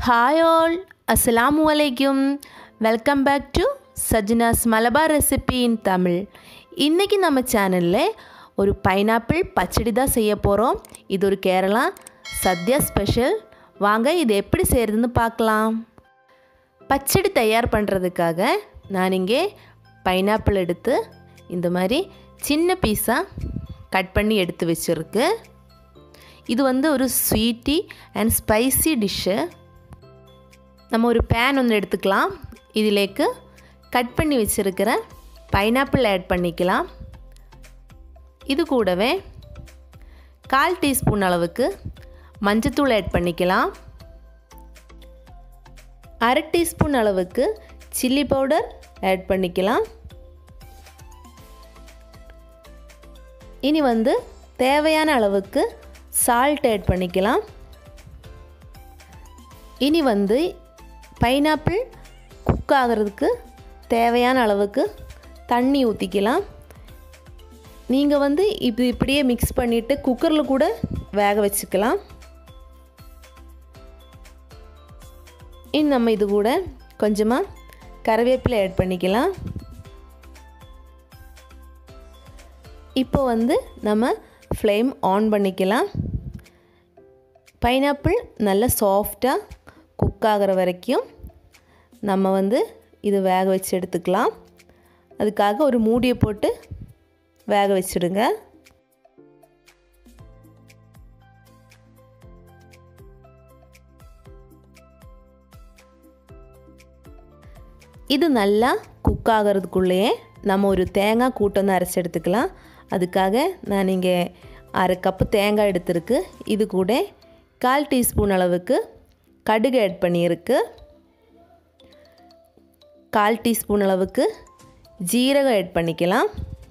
hi all അസ്സലാമു അലൈക്കും welcome back to Sajna's Malabar recipe in Tamil இன்றைக்கி நம்ம சேனலில் ஒரு பைனாப்பிள் பச்சடி தான் செய்ய போகிறோம் இது ஒரு கேரளா சத்யா ஸ்பெஷல் வாங்க இது எப்படி செய்கிறதுன்னு பார்க்கலாம் பச்சடி தயார் பண்ணுறதுக்காக நான் இங்கே பைனாப்பிள் எடுத்து இந்த மாதிரி சின்ன பீஸாக கட் பண்ணி எடுத்து வச்சுருக்கு இது வந்து ஒரு ஸ்வீட்டி அண்ட் ஸ்பைசி டிஷ்ஷு நம்ம ஒரு பேன் ஒன்று எடுத்துக்கலாம் இதிலேக்கு கட் பண்ணி வச்சுருக்கிற பைனாப்பிள் ஆட் பண்ணிக்கலாம் இது கூடவே கால் டீஸ்பூன் அளவுக்கு மஞ்சத்தூள் ஆட் பண்ணிக்கலாம் அரை டீஸ்பூன் அளவுக்கு சில்லி பவுடர் ஆட் பண்ணிக்கலாம் இனி வந்து தேவையான அளவுக்கு சால்ட் ஆட் பண்ணிக்கலாம் இனி வந்து பைனாப்பிள் குக் ஆகிறதுக்கு தேவையான அளவுக்கு தண்ணி ஊற்றிக்கலாம் நீங்கள் வந்து இது இப்படியே மிக்ஸ் பண்ணிவிட்டு குக்கரில் கூட வேக வச்சுக்கலாம் இனி நம்ம இது கூட கொஞ்சமாக கருவேப்பிலை ஆட் பண்ணிக்கலாம் இப்போ வந்து நம்ம ஃப்ளேம் ஆன் பண்ணிக்கலாம் பைனாப்பிள் நல்லா சாஃப்டாக குக் ஆகிற வரைக்கும் நம்ம வந்து இது வேக வச்சு எடுத்துக்கலாம் அதுக்காக ஒரு மூடியை போட்டு வேக வச்சுடுங்க இது நல்லா குக் ஆகிறதுக்குள்ளேயே நம்ம ஒரு தேங்காய் கூட்டம் அரைச்சி எடுத்துக்கலாம் அதுக்காக நான் இங்கே அரை கப்பு தேங்காய் எடுத்திருக்கு இது கூட கால் டீஸ்பூன் அளவுக்கு கடுகு ஆட் பண்ணியிருக்கு கால் டீஸ்பூன் அளவுக்கு ஜீரகம் ஆட் பண்ணிக்கலாம்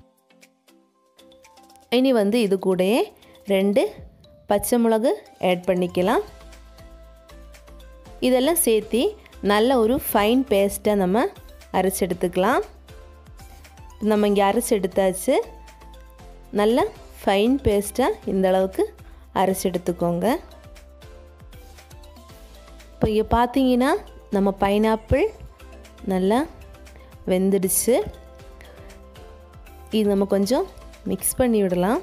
இனி வந்து இது கூடயே ரெண்டு பச்சை மிளகு ஆட் பண்ணிக்கலாம் இதெல்லாம் சேர்த்து நல்ல ஒரு ஃபைன் பேஸ்ட்டாக நம்ம அரைச்சி எடுத்துக்கலாம் நம்ம இங்கே அரைச்சி எடுத்தாச்சு நல்ல ஃபைன் பேஸ்ட்டாக இந்த அளவுக்கு அரைச்சி எடுத்துக்கோங்க இப்போ இங்கே பார்த்தீங்கன்னா நம்ம பைனாப்பிள் நல்லா வெந்துடுச்சு இது நம்ம கொஞ்சம் மிக்ஸ் பண்ணி விடலாம்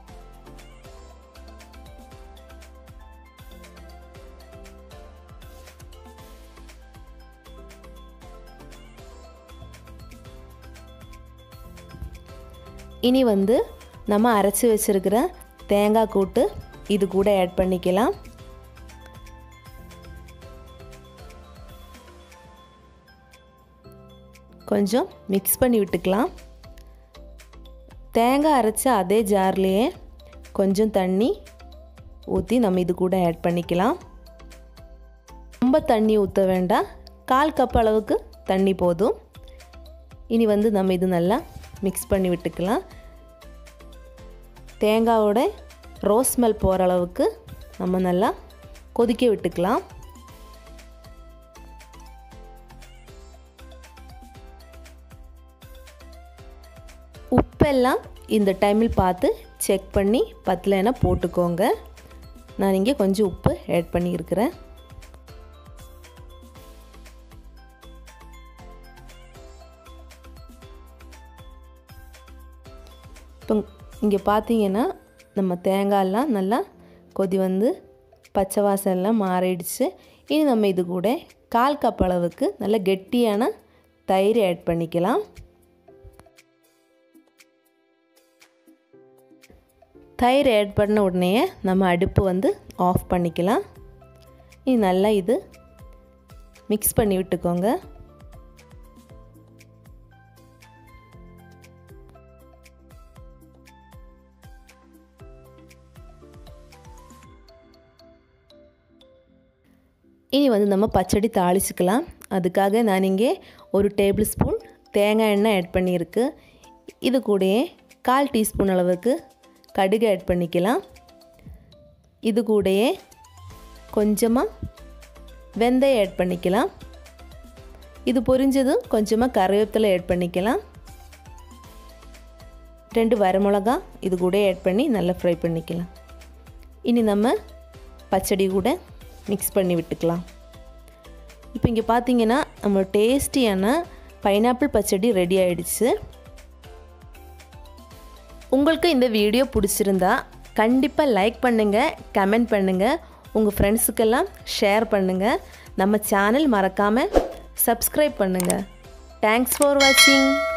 இனி வந்து நம்ம அரைச்சி வச்சுருக்கிற தேங்காய் கூட்டு இது கூட ஆட் பண்ணிக்கலாம் கொஞ்சம் மிக்ஸ் பண்ணி விட்டுக்கலாம் தேங்காய் அரைச்ச அதே ஜார்லேயே கொஞ்சம் தண்ணி ஊற்றி நம்ம இது கூட ஆட் பண்ணிக்கலாம் ரொம்ப தண்ணி ஊற்ற வேண்டாம் கால் கப் அளவுக்கு தண்ணி போதும் இனி வந்து நம்ம இது நல்லா மிக்ஸ் பண்ணி விட்டுக்கலாம் தேங்காவோட ரோஸ் ஸ்மெல் போகிற அளவுக்கு நம்ம நல்லா கொதிக்க விட்டுக்கலாம் உப்பெல்லாம் இந்த டைமில் பார்த்து செக் பண்ணி பத்தலைன்னா போட்டுக்கோங்க நான் இங்கே கொஞ்சம் உப்பு ஆட் பண்ணியிருக்கிறேன் இப்போ இங்கே பார்த்தீங்கன்னா நம்ம தேங்காயெல்லாம் நல்லா கொதி வந்து பச்சை வாசம்லாம் மாறிடுச்சு இனி நம்ம இது கூட கால் கப் அளவுக்கு நல்ல கெட்டியான தயிர் ஆட் பண்ணிக்கலாம் தயிர் ஆட் பண்ண உடனே நம்ம அடுப்பு வந்து ஆஃப் பண்ணிக்கலாம் இது நல்லா இது மிக்ஸ் பண்ணி விட்டுக்கோங்க இனி வந்து நம்ம பச்சடி தாளிச்சுக்கலாம் அதுக்காக நான் இங்கே ஒரு டேபிள் ஸ்பூன் தேங்காய் எண்ணெய் ஆட் பண்ணியிருக்கு இது கூடயே கால் டீஸ்பூன் அளவுக்கு கடுகு ஆட் பண்ணிக்கலாம் இது கூடயே கொஞ்சமாக வெந்தயம் ஆட் பண்ணிக்கலாம் இது பொரிஞ்சதும் கொஞ்சமாக கருவேப்பிலை ஆட் பண்ணிக்கலாம் ரெண்டு வரமிளகா இது கூட ஆட் பண்ணி நல்லா ஃப்ரை பண்ணிக்கலாம் இனி நம்ம பச்சடி கூட மிக்ஸ் பண்ணி விட்டுக்கலாம் இப்போ இங்கே பார்த்தீங்கன்னா நம்ம டேஸ்டியான பைனாப்பிள் பச்சடி ரெடி ஆயிடுச்சு உங்களுக்கு இந்த வீடியோ பிடிச்சிருந்தா கண்டிப்பாக லைக் பண்ணுங்கள் கமெண்ட் பண்ணுங்கள் உங்கள் ஃப்ரெண்ட்ஸுக்கெல்லாம் ஷேர் பண்ணுங்கள் நம்ம சேனல் மறக்காமல் சப்ஸ்கிரைப் பண்ணுங்கள் தேங்க்ஸ் ஃபார் வாட்சிங்